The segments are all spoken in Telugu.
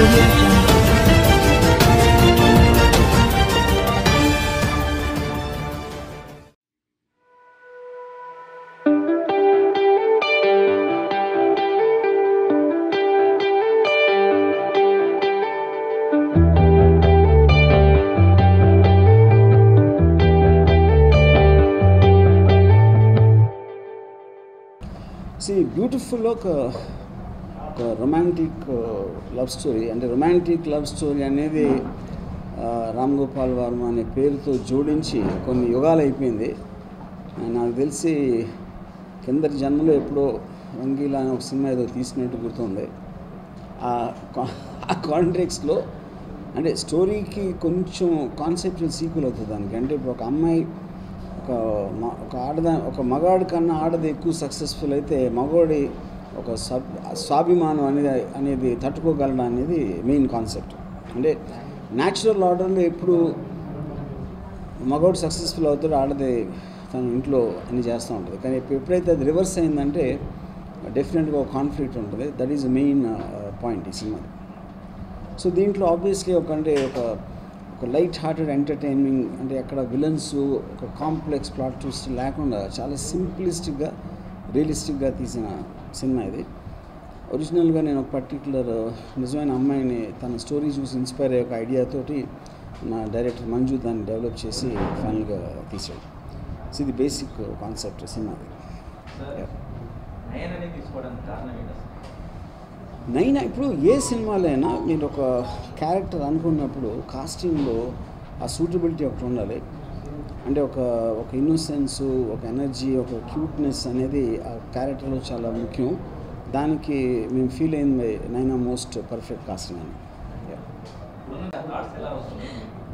audio jungle. సి బ్యూటిఫుల్ ఒక ఒక రొమాంటిక్ లవ్ స్టోరీ అంటే రొమాంటిక్ లవ్ స్టోరీ అనేది ఆ, రామ్ గోపాల్ వర్మ అనే పేరుతో జోడించి కొన్ని యుగాలు అయిపోయింది ఆ, నాకు తెలిసి కిందటి జన్మలో ఎప్పుడో రంగీలా అనే ఒక సినిమా ఏదో తీసినట్టు గుర్తుంది ఆ కా- ఆ కాంట్రాక్ట్స్లో అంటే స్టోరీకి కొంచెం కాన్సెప్చువల్ సీక్వెల్ అవుతుంది దానికి అంటే ఇప్పుడు ఒక అమ్మాయి ఒక మ- ఒక ఆడదా ఒక మగాడి కన్నా ఆడది ఎక్కువ సక్సెస్ఫుల్ అయితే మగవాడి ఒక సబ్ స్వాభిమానం అనేది అనేది తట్టుకోగలడం అనేది మెయిన్ కాన్సెప్ట్ అంటే న్యాచురల్ ఆర్డర్లో ఎప్పుడు మగవాడు సక్సెస్ఫుల్ అవుతాడో ఆడది తన ఇంట్లో అన్ని చేస్తూ ఉంటుంది కానీ ఎప్పు- ఎప్పుడైతే అది రివర్స్ అయిందంటే డెఫినెట్గా ఒక కాన్ఫ్లిక్ట్ ఉంటుంది దట్ ఈస్ మెయిన్ పాయింట్ ఈ సినిమా సో దీంట్లో ఆబ్వియస్లీ ఒక అంటే ఒక ఒక లైట్ హార్టెడ్ ఎంటర్టైనింగ్ అంటే ఎక్కడ విలన్స్ ఒక కాంప్లెక్స్ ప్లాట్ ట్విస్ట్ లేకుండా చాలా సింప్లిస్టిక్గా రియలిస్టిక్గా తీసిన సినిమా ఇది ఒరిజినల్గా నేను ఒక పర్టికులర్ నిజమైన అమ్మాయిని తన స్టోరీ చూసి ఇన్స్పైర్ అయ్యే ఒక ఐడియాతోటి నా డైరెక్టర్ మంజు దాన్ని డెవలప్ చేసి ఫైనల్గా తీసాడు సో ఇది బేసిక్ కాన్సెప్ట్ సినిమాది Yeah. నయనని తీసుకోవడానికి కారణం ఏంటి అసలు? నైనా ఇప్పుడు ఏ సినిమాలో అయినా మీరు ఒక క్యారెక్టర్ అనుకున్నప్పుడు కాస్టింగ్లో ఆ సూటబిలిటీ ఒకటి ఉండాలి అంటే ఒక ఒక ఇన్నోసెన్స్ ఒక ఎనర్జీ ఒక క్యూట్నెస్ అనేది ఆ క్యారెక్టర్లో చాలా ముఖ్యం దానికి మేము ఫీల్ అయింది నైనా మోస్ట్ పర్ఫెక్ట్ కాస్టింగ్ అని Yeah. ఇప్పుడున్న థాట్స్ ఎలా వస్తుంది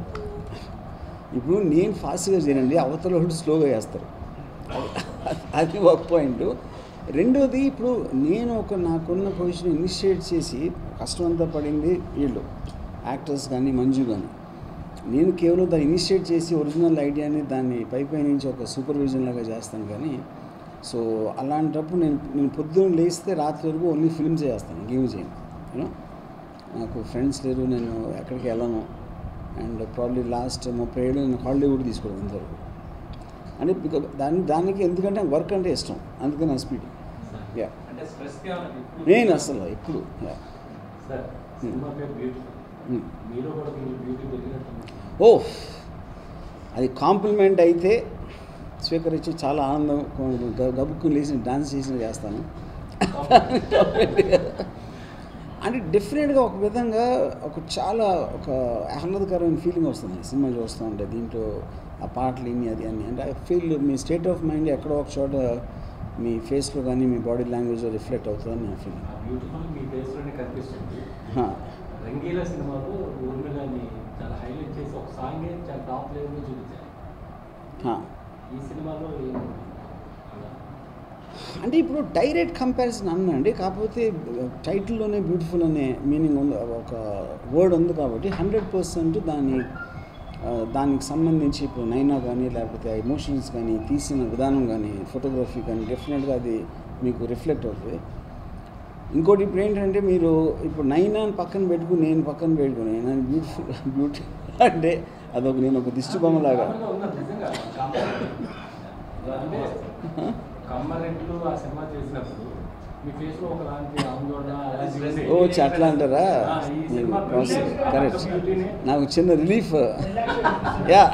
ఇప్పుడు నేను ఫాస్ట్గా చేయనండి అవతల వాళ్ళు స్లోగా చేస్తారు అది- అది ఒక పాయింట్ రెండోది ఇప్పుడు నేను ఒక నాకున్న పొజిషన్ ఇనిషియేట్ చేసి కష్టం అంతా పడింది వీళ్ళు యాక్టర్స్ కానీ మంజు కానీ నేను కేవలం దాన్ని ఇనిషియేట్ చేసి ఒరిజినల్ ఐడియాని దాన్ని పై పై నుంచి ఒక సూపర్విజన్ లాగా చేస్తాను కానీ సో అలాంటప్పుడు నేను నేను పొద్దున్న లేస్తే రాత్రి వరకు ఓన్లీ ఫిల్మ్స్ చేస్తాను ఇంకేం చేయను యూనో నాకు ఫ్రెండ్స్ లేరు నేను ఎక్కడికి వెళ్ళను అండ్ ప్రాబ్లీ లాస్ట్ ముప్పై ఏళ్ళు నేను హాలిడే కూడా తీసుకోవడం ఇంతవరకు అంటే బికా- దాని దానికి ఎందుకంటే వర్క్ అంటే ఇష్టం అందుకని నా స్పీడ్ యా అంటే స్ట్రెస్ ఏమైనా ఇప్పుడు నేను అసలు ఎప్పుడు యా సార్ సినిమా పేరు బ్యూటిఫుల్ Hmm. మీలో కూడా కొంచెం బ్యూటీ పెరిగినట్టుంది ఓ అది కాంప్లిమెంట్ అయితే స్వీకరించి చాలా ఆనందం గ- గబుక్కుని లేచి డాన్స్ చేసిన చేస్తాను అంటే డెఫినెట్గా ఒక విధంగా ఒక చాలా ఒక ఆహ్లాదకరమైన ఫీలింగ్ వస్తుంది ఈ సినిమా చూస్తూ ఉంటే దీంట్లో ఆ పాటలు ఇన్ని అది అన్ని అంటే ఐ ఫీల్ మీ స్టేట్ ఆఫ్ మైండ్ ఎక్కడో ఒక చోట మీ ఫేస్లో కానీ మీ బాడీ లాంగ్వేజ్లో రిఫ్లెక్ట్ అవుతుందని నా ఫీలింగ్ ఆ బ్యూటిఫుల్ మీ ఫేస్లోనే కనిపిస్తుంది రంగీలా సినిమాలో ఊర్మిళని చాలా హైలైట్ చేసి ఒక సాంగ్ చాలా టాప్ లెవెల్లో చూపించారు ఈ సినిమాలో ఏం అలా అంటే ఇప్పుడు డైరెక్ట్ కంపారిజన్ అన్నండి కాకపోతే టైటిల్లోనే బ్యూటిఫుల్ అనే మీనింగ్ ఉంది ఒక వర్డ్ ఉంది కాబట్టి హండ్రెడ్ పర్సెంట్ దాని ఆ, దానికి సంబంధించి ఇప్పుడు నైనా కానీ లేకపోతే ఆ ఎమోషన్స్ కానీ తీసిన విధానం కానీ ఫోటోగ్రఫీ కానీ డెఫినెట్గా అది మీకు రిఫ్లెక్ట్ అవుతుంది ఇంకోటి ఇప్పుడు ఏంటంటే మీరు ఇప్పుడు నైనాని పక్కన పెట్టుకుని నేను పక్కన పెట్టుకుని నేను బ్యూటిఫుల్ బ్యూటీ అంటే అదొక నేను ఒక దిష్టి బొమ్మలాగా కామన్గా ఉన్నది నిజంగా అంటే కమ్మరెడ్లు ఆ సినిమా చేసినప్పుడు మీ ఫేస్ లో ఒకలాంటి ఆందోళన అలాంటి ఉంది. ఓ చ- అట్లా అంటారా ఆ, ఈ సినిమా beauty- కరెక్ట్ beauty-ని నాకు చిన్న రిలీఫ్ యా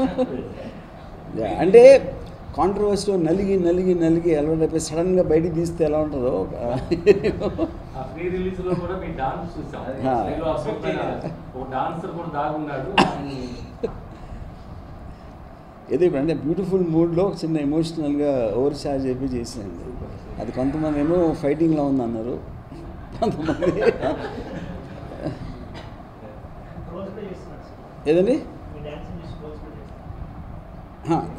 యా అంటే కాంట్రవర్సీలో నలిగి నలిగి నలిగి అలవాటైపోయి సడన్గా బయటికి తీస్తే ఎలా ఉంటుందో ఆ ఫ్రీ రిలీజ్ లో కూడా మీ డాన్స్ చూసాం ఆ. అందులో ఆ పక్కన ఒక డాన్సర్ కూడా దాగున్నాడు ఆయన్ని ఏదో ఇప్పుడు అంటే బ్యూటిఫుల్ మూడ్లో చిన్న ఎమోషనల్గా ఓవర్ చార్జ్ అయిపోయి చేసేయండి అది కొంతమంది ఏమో ఫైటింగ్లో ఉంది అన్నారు కొంతమంది రోజు కూడా చేస్తున్నాడు సార్. ఏదండి మీ డాన్స్ చూసి రోజు కూడా చేస్తున్నాడు. హా.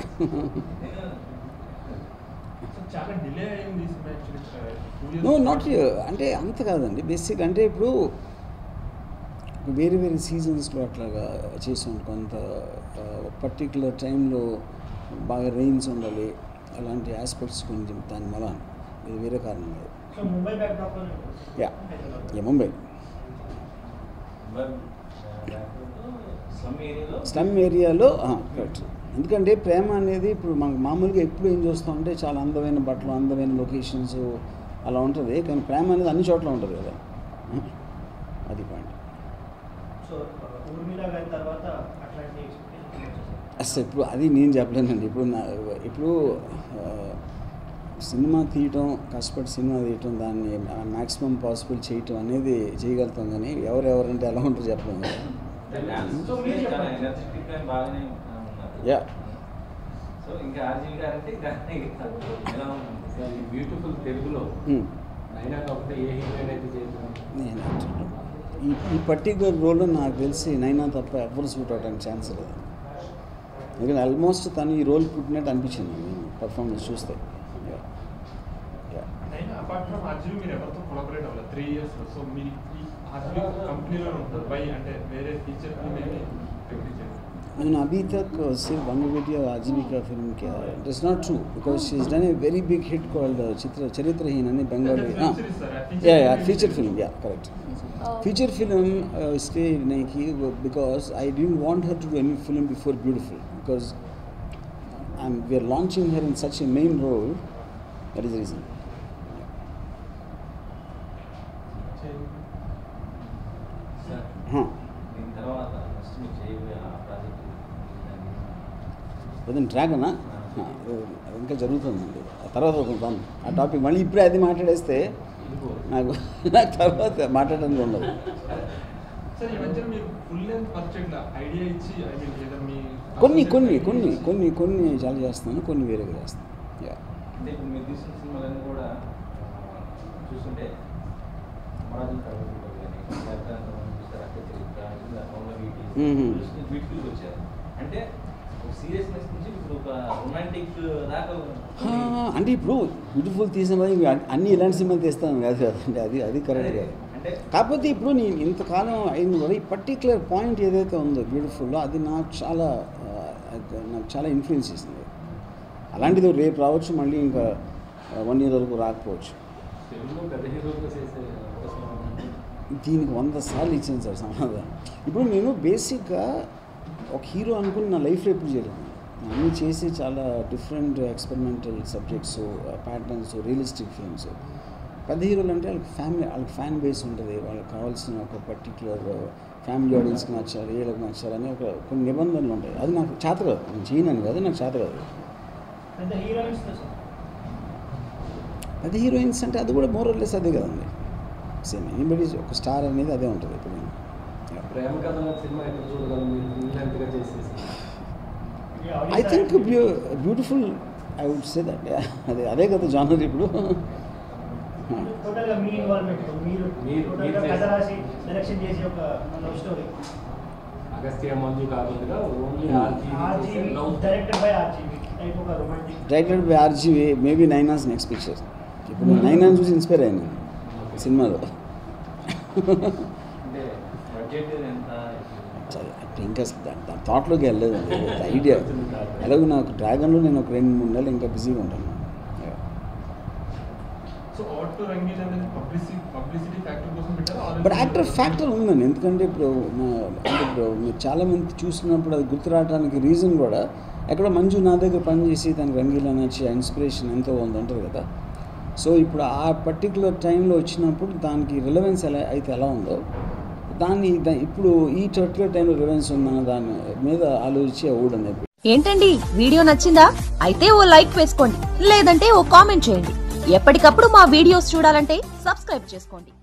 సో చాలా డిలే అయింది ఈ సినిమా యాక్చువల్లీ నో నాట్ అంటే అంత కాదండి బేసిక్ అంటే ఇప్పుడు వేరే వేరే సీజన్స్లో అట్లాగా చేసాం కొంత పర్టికులర్ టైంలో బాగా రెయిన్స్ ఉండాలి అలాంటి ఆస్పెక్ట్స్ కొంచెం దాని వల్ల ఇది వేరే కారణం లేదు సో ముంబై బ్యాక్ డ్రాప్ లోనే యా యా ముంబై స్లమ్ ఏరియాలో స్లమ్ ఏరియాలో కరెక్ట్ ఎందుకంటే ప్రేమ అనేది ఇప్పుడు మనకు మామూలుగా ఎప్పుడు ఏం చూస్తామంటే చాలా అందమైన బట్టలు అందమైన లొకేషన్స్ అలా ఉంటుంది కానీ ప్రేమ అనేది అన్ని చోట్ల ఉంటుంది కదా అది పాయింట్ సో ఊర్మిళ గారి తర్వాత అట్లాంటి ఎక్స్పెక్టేషన్ అసలు ఇప్పుడు అది నేను చెప్పలేనండి ఇప్పుడు నా ఇప్పుడు ఆ, సినిమా తీయటం కష్టపడి సినిమా తీయటం దాన్ని మ్యాక్సిమం పాసిబుల్ చేయటం అనేది చేయగలుగుతాం కానీ ఎవరెవరంటే ఎలా ఉంటారో చెప్పలేము కదా సో మీరు చాలా చెప్పండి. ఎనర్జెటిక్ గా బాగానే ఉన్నారు యా సో ఇంకా ఆర్జీవి గారు అంటే ఇంకా ఎలా ఉంటుంది సార్ ఈ బ్యూటిఫుల్ తెలుగులో Hmm. అయినా కాకపోతే ఏ హీరోయిన్ అయితే చేస్తున్నాం నేను యాక్చువల్గా ఈ ఈ పర్టికులర్ రోల్లో నాకు తెలిసి నైనా తప్ప ఎవరు సూట్ అవడానికి ఛాన్స్ లేదు ఎందుకంటే ఆల్మోస్ట్ తను ఈ రోల్ పుట్టినట్టు అనిపించింది నేను పర్ఫార్మెన్స్ చూస్తే Yeah. Yeah. నేను అపార్ట్ ఫ్రమ్ ఆర్జీవి మీరు ఎవరితో కొలాబరేట్ అవ్వాలి త్రీ ఇయర్స్ సో మీరు ఈ ఆర్జీవి కంపెనీలో ఉంటారు బై అంటే వేరే టీచర్ మేము ప్రిఫర్ చేస్తాం मैंने अभी तक सिर्फ अंगवेटी और आजीविका फिल्म किया है it is not true because she is done a very big hit called चित्र चरित्रहीन అని Bengali That's web series, sir. Feature yeah yeah film. Feature film yeah correct feature film इसके नहीं की because I didn't want her to do any film before beautiful because I am we are launching her in such a main role that is the reason sir हाँ దీని తర్వాత ఫస్ట్ మీరు చేయబోయే ఆ ప్రాజెక్ట్ అదే డ్రాగనా అది ఇంకా జరుగుతుందండి ఆ తర్వాత వదులుతాం ఆ టాపిక్ మళ్ళీ ఇప్పుడే అది మాట్లాడేస్తే నాకు నాకు తర్వాత మాట్లాడడానికి ఉండదు సార్ ఈ మధ్యన మీరు ఫుల్ లెంత్ వర్క్ చేయట్లా ఐడియా ఇచ్చి ఐ మీన్ ఏదో మీ కొన్ని కొన్ని కొన్ని కొన్ని కొన్ని చాలా చేస్తున్నాను కొన్ని వేరేగా చేస్తాను యా అంటే ఇప్పుడు మీరు తీసిన సినిమాలన్నీ కూడా చూస్తుంటే మరాజుల కడగలు కానీ లేకపోతే అంతమంది చూస్తారు అక్క చరిత్ర ఇలా పౌర్ణ వీటి మ్మ్. చూస్తే బ్యూటిఫుల్గా వచ్చారు అంటే ఒక సీరియస్నెస్ నుంచి ఇప్పుడు ఒక రొమాంటిక్ దాకా ఆ, అంటే ఇప్పుడు బ్యూటిఫుల్ తీసిన వాళ్ళు ఇవి అన్ని- అన్ని ఇలాంటి సినిమాలు తీస్తాను కాదు కదండి అది అది కరెక్ట్ కాదు అంటే కాకపోతే ఇప్పుడు నేను ఇంతకాలం అయింది కూడా ఈ పర్టికులర్ పాయింట్ ఏదైతే ఉందో బ్యూటిఫుల్లో అది నాకు చాలా ఆ, నాకు చాలా ఇన్ఫ్లుయెన్స్ చేసింది అలాంటిది రేపు రావచ్చు మళ్ళీ ఇంకా వన్ ఇయర్ వరకు రాకపోవచ్చు తెలుగులో పెద్ద హీరోగా చేసే అవకాశం ఉందంటే దీనికి వంద సార్లు ఇచ్చాను సార్ సమాధానం ఇప్పుడు నేను బేసిక్గా ఒక హీరో అనుకుని నా లైఫ్లో ఎప్పుడు చేయలేదు నేను అన్నీ చేసి చాలా different experimental subjects patterns realistic films పెద్ద హీరోలు అంటే వాళ్ళకి ఫ్యామిలీ వాళ్ళకి ఫ్యాన్ బేస్ ఉంటుంది వాళ్ళకి కావాల్సిన ఒక పర్టిక్యులర్ ఫ్యామిలీ ఆడియన్స్కి నచ్చాలి వీళ్ళకి నచ్చాలి అని ఒక కొన్ని నిబంధనలు ఉంటాయి అది నాకు చేత కాదు నేను చేయను కదా నాకు చేత కాదు పెద్ద హీరోయిన్స్ సార్ పెద్ద హీరోయిన్స్ అంటే అది కూడా మోరల్లెస్ అదే కదండి సేమ్ ఎనీబడి ఒక స్టార్ అనేది అదే ఉంటుంది ఇప్పుడు ప్రేమ కథ సినిమా ఎక్కడ చూడగలం మీరు ఫుల్ లెంత్గా చేసేసి I think beautiful I would say that అదే అదే కదా జానర్ ఇప్పుడు టోటల్గా మీ ఇన్వాల్వ్మెంట్ మీరు మీరు- టోటల్గా మీరు కథ చేశారు. రాసి డైరెక్షన్ చేసి ఒక లవ్ స్టోరీ అగస్త్య మంజు కాకుండా only Hmm. RGV love directed by RGV type ఒక రొమాంటిక్ డైరెక్టెడ్ బై ఆర్జీవే మేబీ నైనాస్ నెక్స్ట్ పిక్చర్ ఇప్పుడు నైనాన్ చూసి ఇన్స్పైర్ అయ్యాను నేను సినిమాలో అంటే బడ్జెట్ ఎంత చాలా అంటే ఇంకా థాట్లోకి వెళ్ళలేదండి ఐడియా ఎలాగో నాకు డ్రాగన్లో నేను ఒక రెండు మూడు నెలలు ఇంకా బిజీగా ఉంటాను Yeah. సో ఆటో రంగీల్ అనేది పబ్లిసిటీ పబ్లిసిటీ ఫ్యాక్టర్ కోసం పెట్టారా బట్ యాక్టర్ ఫ్యాక్టర్ ఉందండి ఎందుకంటే ఇప్పుడు మా- అంటే ఇప్పుడు మీరు చాలామంది చూసినప్పుడు అది గుర్తు రావడానికి రీజన్ కూడా ఎక్కడ మంజు నా దగ్గర పనిచేసి తనకి రంగీలా నచ్చి ఆ ఇన్స్పిరేషన్ ఎంతో ఉంది అంటారు కదా సో ఇప్పుడు ఆ పర్టికులర్ టైంలో వచ్చినప్పుడు దానికి రిలవెన్స్ ఎలా అయితే ఎలా ఉందో దాన్ని దా- ఇప్పుడు ఈ పర్టికులర్ టైంలో రిలవెన్స్ ఉందన్న దాని మీద ఆలోచించి ఊడండి ఏంటండి వీడియో నచ్చిందా అయితే ఓ లైక్ వేసుకోండి లేదంటే ఓ కామెంట్ చేయండి ఎప్పటికప్పుడు మా వీడియోస్ చూడాలంటే సబ్స్క్రైబ్ చేసుకోండి